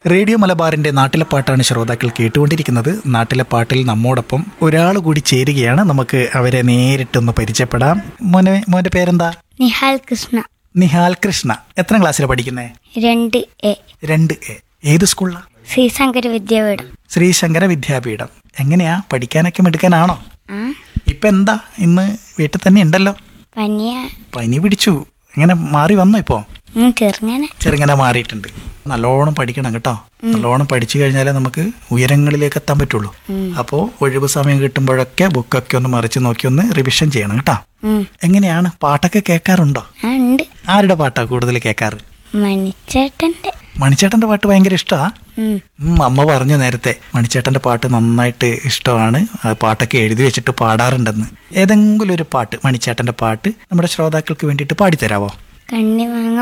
Radio മലബാറിന്റെ നാട്ടിലെ പാട്ടാണ് ശ്രോതാക്കൾ കേട്ടുകൊണ്ടിരിക്കുന്നത് നാട്ടിലെ പാട്ടിൽ നമ്മോടൊപ്പം ഒരാൾ കൂടി ചേരുകയാണ് നമുക്ക് അവരെ നേരിട്ടൊന്ന് പരിചയപ്പെടാം മോനെ മോന്റെ പേരെന്താ നിഹാൽ കൃഷ്ണ നിഹാൽ കൃഷ്ണ എത്ര ക്ലാസ്സിലാണ് പഠിക്കുന്നത് രണ്ട് എ രണ്ട് എ ഏത് സ്കൂളിലാണ് ശ്രീശങ്കര വിദ്യാപീഠം ശ്രീശങ്കര വിദ്യാപീഠം എങ്ങനെയാ പഠിക്കാനൊക്കെ മിടുക്കാനാണോ ആ ഇപ്പൊ എന്താ ഇന്ന് വീട്ടിൽ തന്നെ ഉണ്ടല്ലോ പനിയ പനി പിടിച്ചു എങ്ങനെ മാറി വന്നോ ഇപ്പോ ഉം, ചെറുങ്ങനെ ചെറുങ്ങനെ മാറിയിട്ടുണ്ട് നല്ലോണം പഠിക്കണം കേട്ടോ നല്ലോണം പഠിച്ചു കഴിഞ്ഞാലേ നമുക്ക് ഉയരങ്ങളിലേക്ക് എത്താൻ പറ്റുള്ളൂ അപ്പോൾ ഒഴിവ് സമയം കിട്ടുമ്പോഴൊക്കെ ബുക്കൊക്കെ ഒന്ന് മറിച്ച് നോക്കി ഒന്ന് റിവിഷൻ ചെയ്യണം കേട്ടോ ഉം. എങ്ങനെയാണ് പാട്ടൊക്കെ കേൾക്കാറുണ്ടോ ആ ഉണ്ട് ആരുടെ പാട്ടാ കൂടുതൽ കേൾക്കാറ് മണിച്ചേട്ടന്റെ മണിച്ചേട്ടന്റെ പാട്ട് ഭയങ്കര ഇഷ്ടമാ ഉം. ഉം, അമ്മ പറഞ്ഞു നേരത്തെ മണിച്ചേട്ടന്റെ പാട്ട് നന്നായിട്ട് ഇഷ്ടമാണ് ആ പാട്ടൊക്കെ എഴുതി വെച്ചിട്ട് പാടാറുണ്ടെന്ന് ഏതെങ്കിലും ഒരു പാട്ട് മണിച്ചേട്ടന്റെ പാട്ട് നമ്മുടെ ശ്രോതാക്കൾക്ക് വേണ്ടിയിട്ട് പാടിത്തരാവോ കണ്ണിമാങ്ങ